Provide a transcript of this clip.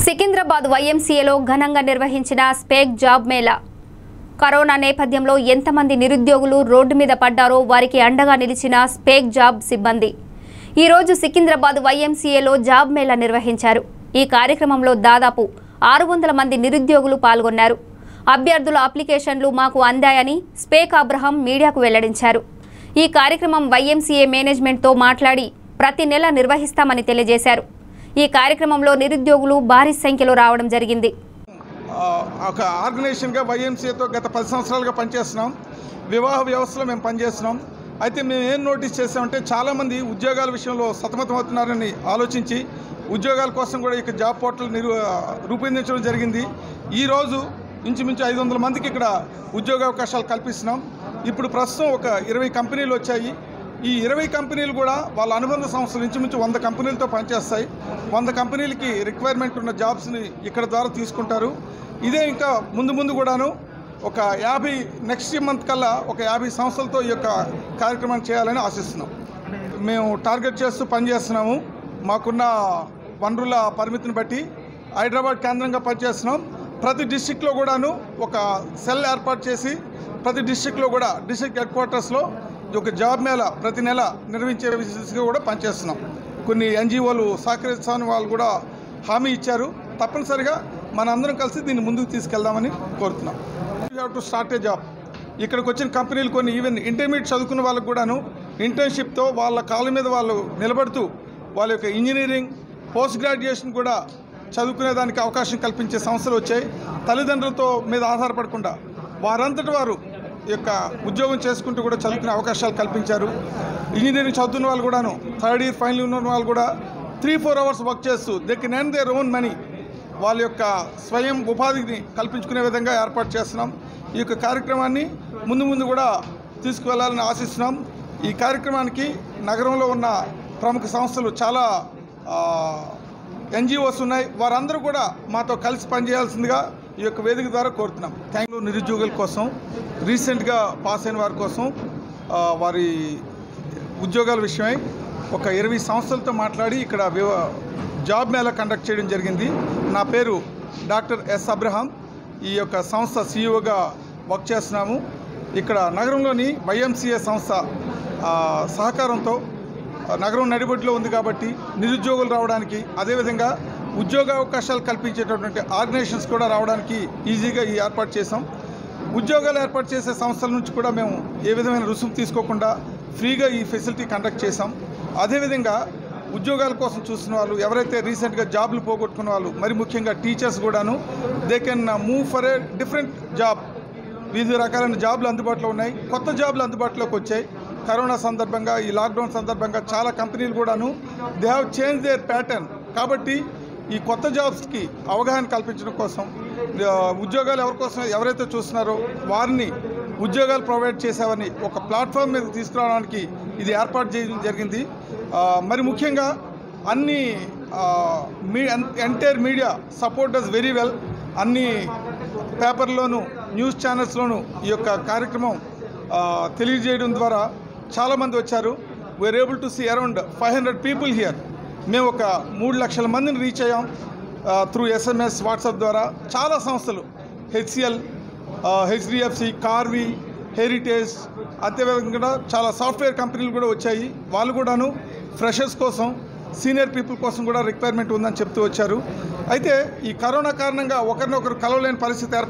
సికింద్రాబాద్ వైఎంసీఏలో ఘనంగా నిర్వహించిన spake job Mela corona నేపథ్యంలో ఎంతమంది నిరుద్యోగులు రోడ్డు మీద పడ్డారో వారికి అండగా నిలిచిన స్పేక్ జాబ్ సిబ్బంది ఈరోజు సికింద్రాబాద్ వైఎంసీఏలో జాబ్ మేళా నిర్వహించారు ఈ కార్యక్రమంలో దాదాపు ఆరు వందల మంది నిరుద్యోగులు పాల్గొన్నారు అభ్యర్థుల అప్లికేషన్లు మాకు అందాయని స్పేక్ అబ్రహం మీడియాకు వెల్లడించారు ఈ కార్యక్రమం వైఎంసీఏ మేనేజ్మెంట్తో మాట్లాడి ప్రతి నెల నిర్వహిస్తామని తెలియజేశారు ఈ కార్యక్రమంలో నిరుద్యోగులు భారీ సంఖ్యలో రావడం జరిగింది ఆ, ఒక ఆర్గనైజేషన్గా వైఎంసీతో గత పది సంవత్సరాలుగా పనిచేస్తున్నాం వివాహ వ్యవస్థలో మేము పనిచేస్తున్నాం అయితే మేము ఏం నోటీస్ చేసామంటే చాలామంది ఉద్యోగాల విషయంలో సతమతమవుతున్నారని ఆలోచించి ఉద్యోగాల కోసం కూడా ఇక జాబ్ పోర్టల్ నిరు రూపొందించడం జరిగింది ఈరోజు ఇంచుమించు ఐదు వందల మందికి ఇక్కడ ఉద్యోగ అవకాశాలు కల్పిస్తున్నాం ఇప్పుడు ప్రస్తుతం ఒక ఇరవై కంపెనీలు వచ్చాయి ఈ ఇరవై కంపెనీలు కూడా వాళ్ళ అనుబంధ సంస్థలు ఇంచుమించు వంద కంపెనీలతో పనిచేస్తాయి వంద కంపెనీలకి రిక్వైర్మెంట్ ఉన్న జాబ్స్ని ఇక్కడ ద్వారా తీసుకుంటారు ఇదే ఇంకా ముందు ముందు కూడాను ఒక యాభై నెక్స్ట్ మంత్ కల్లా ఒక యాభై సంస్థలతో ఈ యొక్క కార్యక్రమాన్ని చేయాలని ఆశిస్తున్నాం మేము టార్గెట్ చేస్తూ పనిచేస్తున్నాము మాకున్న వనరుల పరిమితిని బట్టి హైదరాబాద్ కేంద్రంగా పనిచేస్తున్నాం ప్రతి డిస్టిక్లో కూడాను ఒక సెల్ ఏర్పాటు చేసి ప్రతి డిస్టిక్లో కూడా డిస్టిక్ హెడ్ క్వార్టర్స్లో ఒక జాబ్ మేళ ప్రతి నెల నిర్వహించే విధంగా కూడా పనిచేస్తున్నాం కొన్ని ఎన్జిఓలు సహకరిస్తామని వాళ్ళు కూడా హామీ ఇచ్చారు తప్పనిసరిగా మనందరం కలిసి దీన్ని ముందుకు తీసుకెళ్దామని కోరుతున్నాం you have to start a job ఇక్కడికి వచ్చిన కంపెనీలు కొన్ని ఈవెన్ ఇంటర్మీడియట్ చదువుకున్న వాళ్ళకు కూడాను ఇంటర్న్షిప్తో వాళ్ళ కాళ్ళ మీద వాళ్ళు నిలబడుతూ వాళ్ళ యొక్క ఇంజనీరింగ్ పోస్ట్ గ్రాడ్యుయేషన్ కూడా చదువుకునే దానికి అవకాశం కల్పించే సంస్థలు వచ్చాయి తల్లిదండ్రులతో మీద ఆధారపడకుండా వారంతటి వారు ఈ యొక్క ఉద్యోగం చేసుకుంటూ కూడా చదువుకునే అవకాశాలు కల్పించారు ఇంజనీరింగ్ చదువుతున్న వాళ్ళు కూడాను థర్డ్ ఇయర్ ఫైనల్ ఉన్న వాళ్ళు కూడా త్రీ ఫోర్ అవర్స్ వర్క్ చేస్తూ they can earn their own money వాళ్ళ యొక్క స్వయం ఉపాధిని కల్పించుకునే విధంగా ఏర్పాటు చేస్తున్నాం ఈ యొక్క కార్యక్రమాన్ని ముందు ముందు కూడా తీసుకువెళ్ళాలని ఆశిస్తున్నాం ఈ కార్యక్రమానికి నగరంలో ఉన్న ప్రముఖ సంస్థలు చాలా ఎన్జిఓస్ ఉన్నాయి వారందరూ కూడా మాతో కలిసి పనిచేయాల్సిందిగా ఈ యొక్క వేదిక ద్వారా కోరుతున్నాం థ్యాంక్ యూ నిరుద్యోగుల కోసం రీసెంట్గా పాస్ అయిన వారి కోసం ఆ, వారి ఉద్యోగాల విషయమై ఒక ఇరవై సంస్థలతో మాట్లాడి ఇక్కడ వివ- జాబ్ మేళా కండక్ట్ చేయడం జరిగింది నా పేరు డాక్టర్ ఎస్ అబ్రహాం ఈ యొక్క సంస్థ సీఈఓగా వర్క్ చేస్తున్నాము ఇక్కడ నగరంలోని వైఎంసీఏ సంస్థ ఆ, సహకారంతో ఆ, నగరం నడిబొడ్డులో ఉంది కాబట్టి నిరుద్యోగులు రావడానికి అదేవిధంగా ఉద్యోగ అవకాశాలు కల్పించేటటువంటి ఆర్గనైజేషన్స్ కూడా రావడానికి ఈజీగా ఈ ఏర్పాటు చేసాం ఉద్యోగాలు ఏర్పాటు చేసే సంస్థల నుంచి కూడా మేము ఏ విధమైన రుసుము తీసుకోకుండా ఫ్రీగా ఈ ఫెసిలిటీ కండక్ట్ చేసాం అదేవిధంగా ఉద్యోగాల కోసం చూస్తున్న వాళ్ళు ఎవరైతే రీసెంట్గా జాబ్లు పోగొట్టుకున్న వాళ్ళు మరి ముఖ్యంగా టీచర్స్ కూడాను they can move for a different job వివిధ రకాలైన జాబ్లు అందుబాటులో ఉన్నాయి కొత్త జాబ్లు అందుబాటులోకి వచ్చాయి కరోనా సందర్భంగా ఈ లాక్డౌన్ సందర్భంగా చాలా కంపెనీలు కూడాను they have change their pattern కాబట్టి ఈ కొత్త జాబ్స్కి అవగాహన కల్పించడం కోసం ఆ, ఉద్యోగాలు ఎవరి కోసం ఎవరైతే చూస్తున్నారో వారిని ఉద్యోగాలు ప్రొవైడ్ చేసావని ఒక ప్లాట్ఫామ్ మీద తీసుకురావడానికి ఇది ఏర్పాటు చేయడం జరిగింది ఆ, మరి ముఖ్యంగా అన్ని మీ entire media support us very well అన్ని పేపర్లోను న్యూస్ ఛానల్స్లోను ఈ యొక్క కార్యక్రమం ఆ, తెలియజేయడం ద్వారా చాలామంది వచ్చారు we are able to see around five hundred people here మేము ఒక మూడు లక్షల మందిని రీచ్ అయ్యాం త్రూ ఎస్ఎంఎస్ వాట్సాప్ ద్వారా చాలా సంస్థలు హెచ్సిఎల్ హెచ్డిఎఫ్సి కార్వి హెరిటేజ్ అదేవిధంగా చాలా సాఫ్ట్వేర్ కంపెనీలు కూడా వచ్చాయి వాళ్ళు కూడాను ఫ్రెషర్స్ కోసం సీనియర్ పీపుల్ కోసం కూడా రిక్వైర్మెంట్ ఉందని చెప్తూ వచ్చారు అయితే ఈ కరోనా కారణంగా ఒకరినొకరు కలవలేని పరిస్థితి ఏర్పడింది